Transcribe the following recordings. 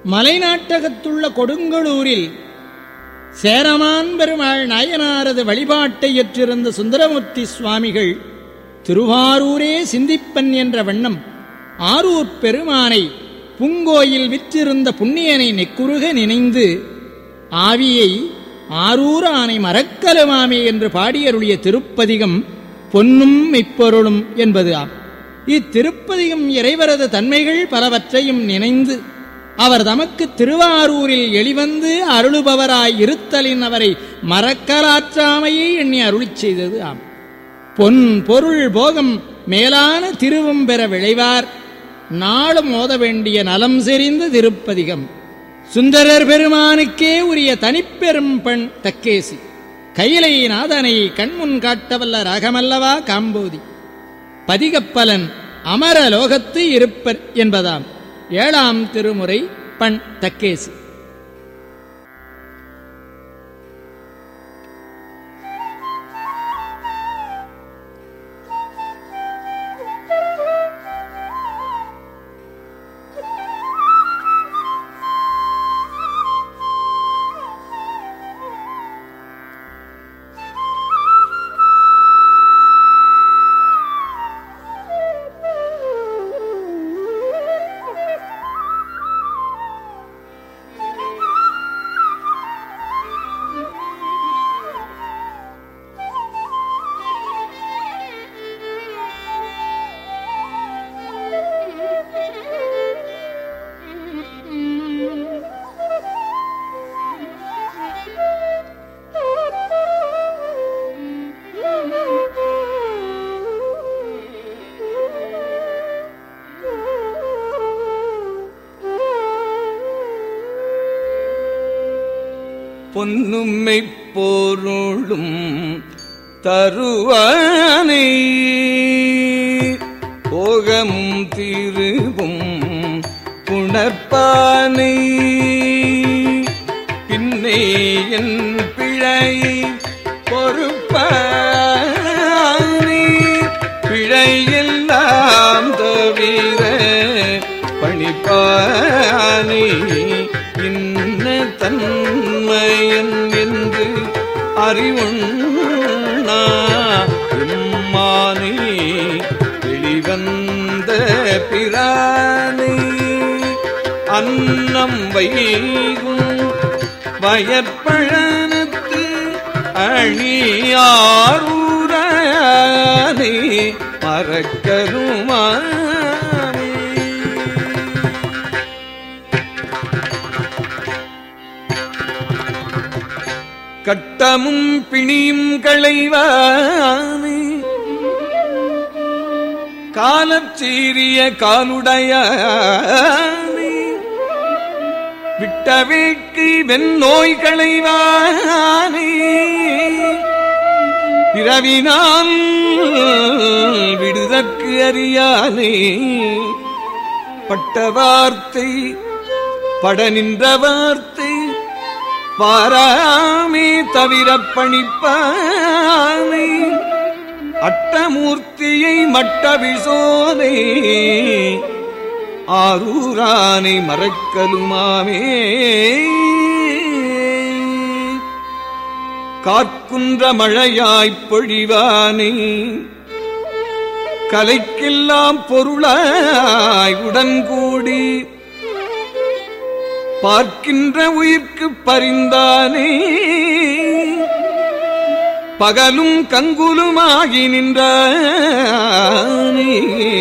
மலைநாட்டகத்துள்ள கொடுங்கலூரில் சேரமான் பெருமாள் நாயனாரது வழிபாட்டை ஏற்றிருந்த சுந்தரமூர்த்தி சுவாமிகள் திருவாரூரே சிந்திப்பன் என்ற வண்ணம் ஆரூர் பெருமானை பூங்கோயில் விற்றிருந்த புண்ணியனை நெக்குருக நினைந்து ஆவியை ஆரூர் ஆனை மறக்கலுமாமே என்று பாடியருடைய திருப்பதிகம் பொன்னும் மெய்ப்பொருளும் என்பது ஆம் இத்திருப்பதிகம் இறைவரது தன்மைகள் பலவற்றையும் நினைந்து அவர் தமக்கு திருவாரூரில் எளிவந்து அருளுபவராய் இருத்தலின் அவரை மறக்கலாற்றாமையை எண்ணி அருளிச் செய்தது ஆம் பொன் பொருள் போகம் மேலான திருவும் பெற விளைவார் நாளும் ஓத வேண்டிய நலம் செறிந்த திருப்பதிகம் சுந்தரர் பெருமானுக்கே உரிய தனிப்பெரும் பெண் தக்கேசி கையிலை நாதனை கண்முன் காட்டவல்ல ராகமல்லவா காம்போதி பதிகப்பலன் அமர லோகத்து இருப்பர் என்பதாம் ஏழாம் திருமுறை பண் தக்கேசி பொன்னும்மை பொருளும் தருவானை போகமும் திருவும் புணர்ப்பானை பின்னே என் பிழை பொறுப்பானை பிழையெல்லாம் தவிர பணிப்பானை இன்ன தன்மையன் என்று அறிவுண்ணா எம்மானே வெளிவந்த பிரானே அன்னம் வைகும் வயற்பழனத்து அணியாரூரே மறக்கருமாமே கட்டமும் பிணியும் களைவானே காலச்சீரிய காலுடையானே விட்ட வேட்கை வெண்ணோய் களைவானே பிறவினால் விடுதற்கு அறியானே பட்ட வார்த்தை பட நின்ற வார்த்தை பாராமே தவிர பணிப்பானை அட்டமூர்த்தியை மட்ட விசோதே ஆரூரானை மறக்கலுமாமே காற்குன்ற மழையாய்ப் பொழிவானே கலைக்கெல்லாம் பொருளாய் உடன்கூடி பார்க்கின்ற உயிர்க்கு பரிந்தானே பகலும் கங்குலுமாகி நின்றானே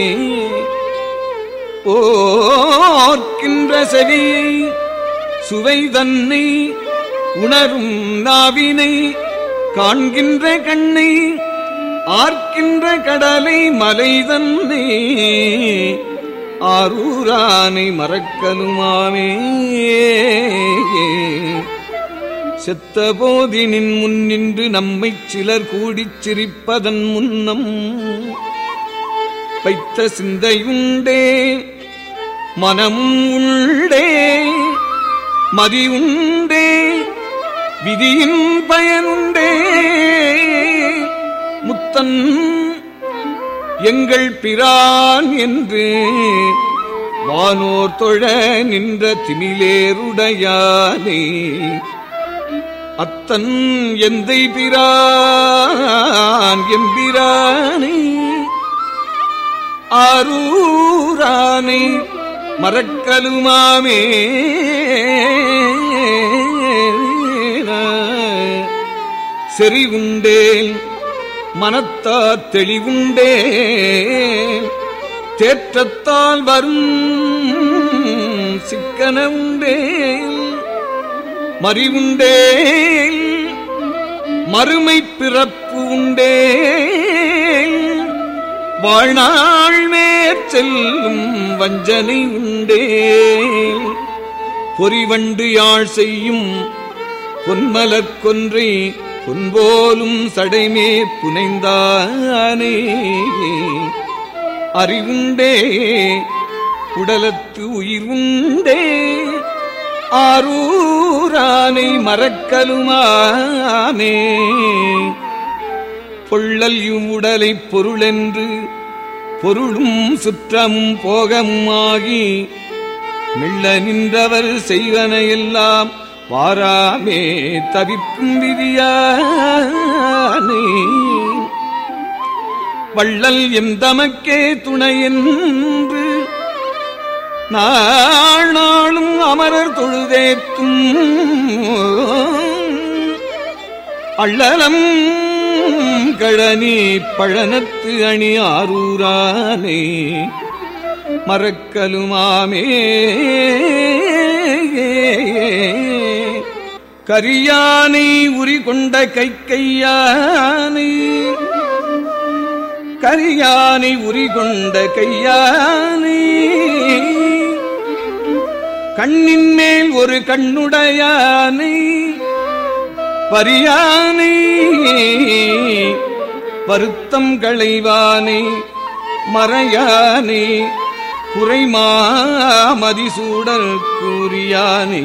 ஓர்க்கின்ற செவியை சுவை தன்னை உணரும் நாவினை காண்கின்ற கண்ணை ஆர்க்கின்ற கடலை மலை தன்னை ஆரூரானை மறக்கலுமாமே செத்த போதினின் முன் நின்று நம்மைச் சிலர் கூடிச் சிரிப்பதன் முன்னம் வைத்த சிந்தையுண்டே மனமும் உண்டே மதி உண்டே விதியின் பயனுண்டே முத்தன் எங்கள் பிரான் என்று வானோர் தொழ நின்ற திமிலேருடையானே அத்தன் எந்தை பிரான் எம்பிரானே ஆரூரானை மறக்கலுமாமே செறி உண்டேன் மனத்தா தெளிவுண்டேன் தேற்றத்தால் வரும் சிக்கன உண்டேன் மறிவுண்டேன் மறுமை பிறப்பு உண்டேன் வாழ்நாள் மேற்செல்லும் வஞ்சனை உண்டே பொறிவண்டு யாழ் செய்யும் பொன்மலர் கொன்றை பொன்போலும் சடைமே புனைந்தானே அறிவுண்டே உடலத்து உயிர் உண்டே ஆரூரானை மறக்கலுமாமே பொள்ளல் உடலை பொருளென்று பொருளும் சுற்றமும் போகமுமாகி மெல்ல நின்றவர் செய்வனையெல்லாம் வாராமே தவிர்க்கும் விதியானே வள்ளல் எம் தமக்கே துணையென்று நாளும் அமரர் தொழுதேத்தும் அள்ளலம் கழனி பழனத்து அணி ஆரூரானே மறக்கலுமாமே கரியானை உரி கொண்ட கை கையானை கரியானை உரி கொண்ட கையானை கண்ணின் மேல் ஒரு கண்ணுடையானை பரியானை வருத்தம் களைவானை மறையானை குறைமாமதிசூடல் கூறியானே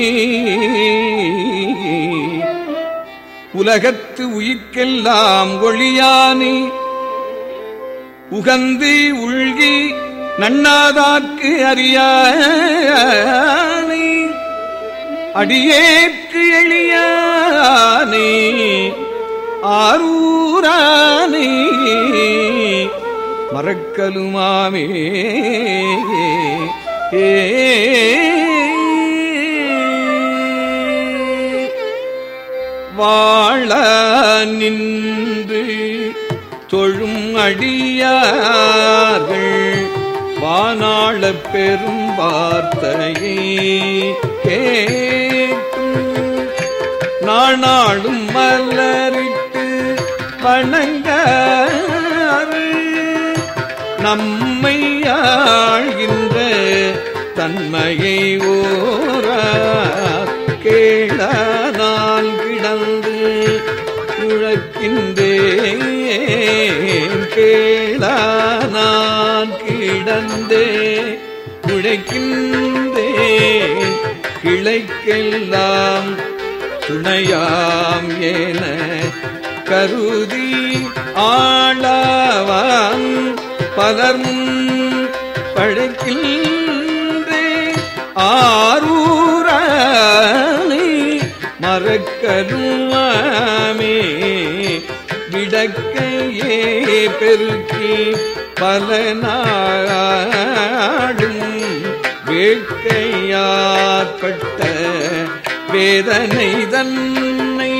உலகத்து உயிர்க்கெல்லாம் ஒளியானே உகந்து உள்கி நன்னாதாக்கு அறியானே அடியேற்கு எளியானே ஆரூரானே மறக்கலுமாமே ஏ வாழ நின்று தொழும் அடியார்கள் வானாள பெரும் வார்த்தையை கேட்டும் நாளாளும் மலரிட்டு வணங்க நம்மை ஆழ்கின்ற தன்மையை ஓரா கேள நான் கிடந்து உழைக்கின்றேன் கேள நான் கிடந்தே உழைக்கின்றேன் கிளைக்கெல்லாம் துணையாம் என கருதி ஆளாவான் பலரும் பழைக்கின்றே ஆரூரானை மறக்கருவாமே விடக்கையே பெருக்கி பல நாடும் வேட்கையாற்பட்ட வேதனை தன்னை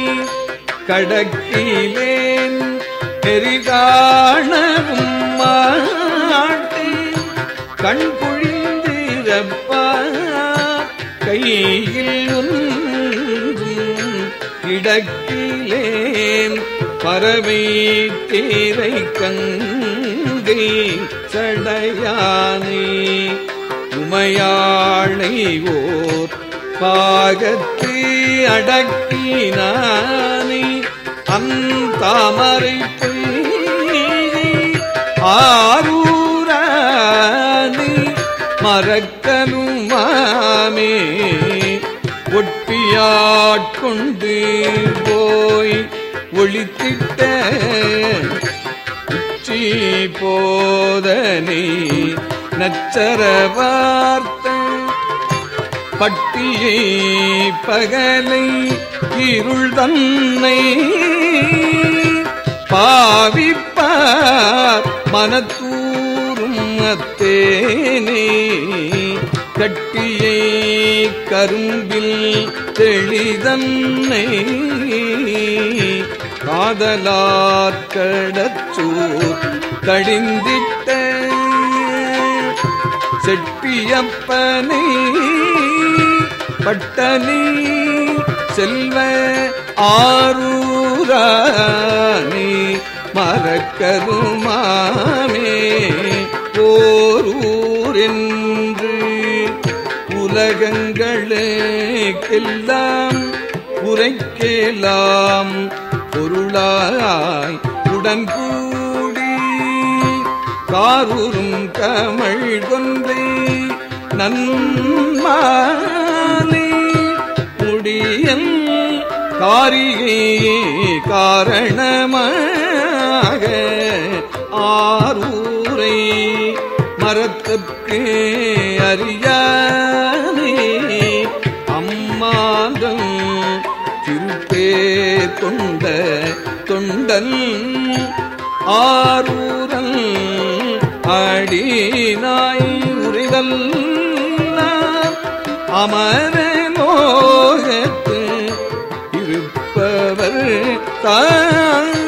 கடக்கிலேன் பெரிகாணவும் மாட்டேன் கண் குழிந்திரப்பா கையில் ஒன்றும் கிடக்கிலேன் பறவை தேரை கங்கை சடையானே உமையாளை ஓர் பாகத்து அடக்கினானே அந்தாமரை ஆரூரானே மறக்கலுமாமே ஒட்டியாட்கொண்டு போய் ஒளித்திட்ட உச்சி போதனை நச்சர வார்த்த பட்டியை பகலை இருள் தன்னை பாவிப்பார் மனத்தூரும் அத்தேனே கட்டியை கரும்பில் தெளிதன்னை காதலார்கடச்சூர் கடிந்திட்ட செட்டியப்பனை பட்டனி செல்வ ஆரூரானி மறக்கருமாமே ஓரூர் என்று உலகங்களுக்கெல்லாம் உரைக்கேலாம் பொருளாய் உடன்கூடி காரூரும் கமழ் கொன்றை நன்மாலை முடியன் காரிகை காரணமாக ஆரூரை மரத்திற்கு அறியானே அம்மாதம் திருப்பேர் கொண்ட தொண்டன் ஆரூரன் அடிநாய் உரைதல் அமர லோகத்து இருப்பவர் தான்